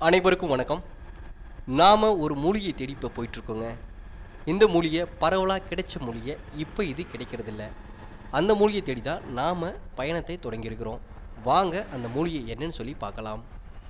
அனைவருக்கும் வணக்கம் நாம் ஒரு மூலிகை தேடி இப்போ போயிட்டுருக்கோங்க இந்த மூலிகை பரவலாக கிடைச்ச மூலிகை இப்போ இது கிடைக்கிறதில்ல அந்த மூலிகை தேடி தான் நாம் பயணத்தை தொடங்கியிருக்கிறோம் வாங்க அந்த மூலிகை என்னன்னு சொல்லி பார்க்கலாம்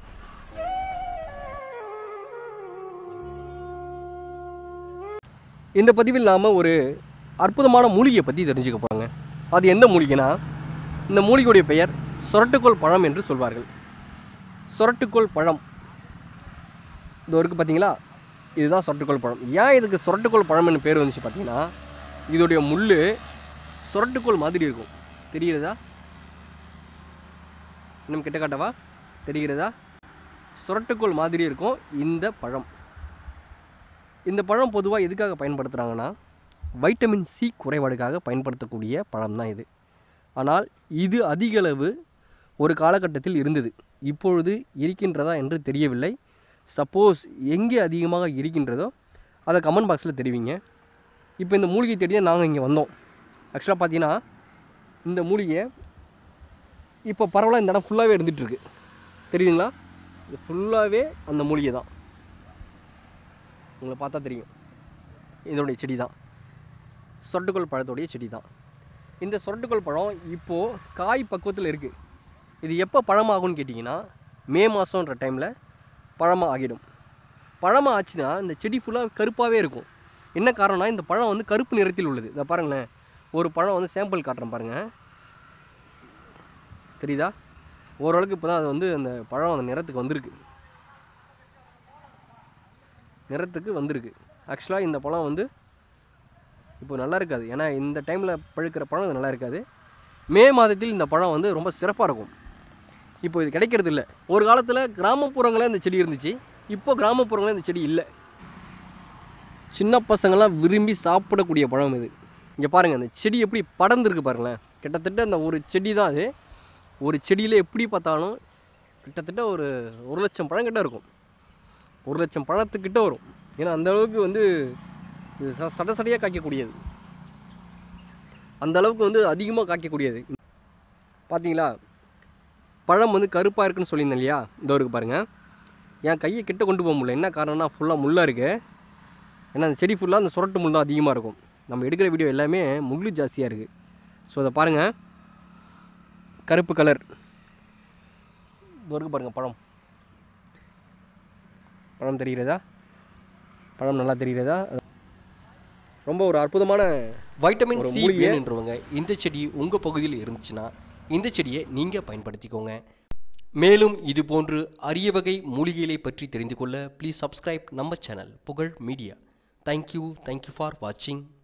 இந்த பதிவில் நாம் ஒரு அற்புதமான மூலிகையை பற்றி தெரிஞ்சுக்க போகிறோங்க அது எந்த மூலிகைனா இந்த மூலிகையுடைய பெயர் சொரட்டுக்கோல் பழம் என்று சொல்வார்கள் சொரட்டுக்கோல் பழம் இது இருக்குது பார்த்தீங்களா இதுதான் சொரட்டுக்கோல் பழம் ஏன் இதுக்கு சொரட்டுக்கோல் பழம்னு பேர் வந்துச்சு பார்த்தீங்கன்னா இதோடைய முள் சொரட்டுக்கோல் மாதிரி இருக்கும் தெரிகிறதா இன்னும் கிட்ட காட்டவா தெரிகிறதா சொரட்டுக்கோல் மாதிரி இருக்கும் இந்த பழம் இந்த பழம் பொதுவாக எதுக்காக பயன்படுத்துகிறாங்கன்னா வைட்டமின் சி குறைபாடுக்காக பயன்படுத்தக்கூடிய பழம் தான் இது ஆனால் இது அதிகளவு ஒரு காலகட்டத்தில் இருந்தது இப்பொழுது இருக்கின்றதா என்று தெரியவில்லை சப்போஸ் எங்கே அதிகமாக இருக்கின்றதோ அதை கமெண்ட் பாக்ஸில் தெரிவிங்க இப்போ இந்த மூலிகை தேடி தான் நாங்கள் இங்கே வந்தோம் ஆக்சுவலாக பார்த்தீங்கன்னா இந்த மூலிகை இப்போ பரவலாக இந்த இடம் ஃபுல்லாகவே இருந்துகிட்ருக்கு தெரியுதுங்களா இது ஃபுல்லாகவே அந்த மூலிகை தான் உங்களை பார்த்தா தெரியும் இதோடைய செடி தான் சொரட்டுக்கோல் பழத்தோடைய செடி தான் இந்த சொரட்டுக்கோல் பழம் இப்போது காய் பக்குவத்தில் இருக்குது இது எப்போ பழமாகும்னு கேட்டிங்கன்னா மே மாதன்ற டைமில் பழமாக ஆகிடும் பழமாக ஆச்சுன்னா இந்த செடி ஃபுல்லாக கருப்பாகவே இருக்கும் என்ன காரணம்னா இந்த பழம் வந்து கருப்பு நிறத்தில் உள்ளது இதை பாருங்களேன் ஒரு பழம் வந்து சாம்பிள் காட்டுறேன் பாருங்கள் தெரியுதா ஓரளவுக்கு இப்போ தான் அது வந்து அந்த பழம் அந்த நிறத்துக்கு வந்திருக்கு நிறத்துக்கு வந்திருக்கு ஆக்சுவலாக இந்த பழம் வந்து இப்போ நல்லா இருக்காது ஏன்னா இந்த டைமில் பழுக்கிற பழம் இது நல்லா இருக்காது மே மாதத்தில் இந்த பழம் வந்து ரொம்ப சிறப்பாக இருக்கும் இப்போ இது கிடைக்கிறது இல்லை ஒரு காலத்தில் கிராமப்புறங்களில் இந்த செடி இருந்துச்சு இப்போ கிராமப்புறங்களில் இந்த செடி இல்லை சின்ன பசங்கள்லாம் விரும்பி சாப்பிடக்கூடிய பழம் இது இங்கே பாருங்கள் அந்த செடி எப்படி படர்ந்துருக்கு பாருங்களேன் கிட்டத்தட்ட அந்த ஒரு செடி தான் அது ஒரு செடியில் எப்படி பார்த்தாலும் கிட்டத்தட்ட ஒரு ஒரு லட்சம் பழம் கிட்ட இருக்கும் ஒரு லட்சம் பழத்துக்கிட்ட வரும் ஏன்னா அந்த அளவுக்கு வந்து இது ச சட சடையாக காய்க்கக்கூடியது அந்த அளவுக்கு வந்து அதிகமாக காய்க்கக்கூடியது பார்த்தீங்களா பழம் வந்து கருப்பாக இருக்குன்னு சொல்லியிருந்தேன் இல்லையா இந்த இருக்கு பாருங்கள் என் கையை கிட்ட கொண்டு போக முடியல என்ன காரணம்னா ஃபுல்லாக முள்ளாக இருக்குது ஏன்னா அந்த செடி ஃபுல்லாக அந்த சுரட்டு முள் தான் அதிகமாக இருக்கும் நம்ம எடுக்கிற வீடியோ எல்லாமே முள் ஜாஸ்தியாக இருக்குது ஸோ அதை பாருங்கள் கருப்பு கலர் இது இருக்கு பாருங்கள் பழம் பழம் தெரிகிறதா பழம் நல்லா தெரிகிறதா ரொம்ப ஒரு அற்புதமான வைட்டமின் ஒரு சி மூலிகை. வேணுன்றவங்க இந்த செடி உங்கள் பகுதியில் இருந்துச்சுன்னா இந்த செடியை நீங்கள் பயன்படுத்திக்கோங்க மேலும் இது போன்று அரிய வகை மூலிகைகளை பற்றி தெரிந்து கொள்ள ப்ளீஸ் சப்ஸ்கிரைப் நம்ம channel Pugazh media thank you thank you for வாட்சிங்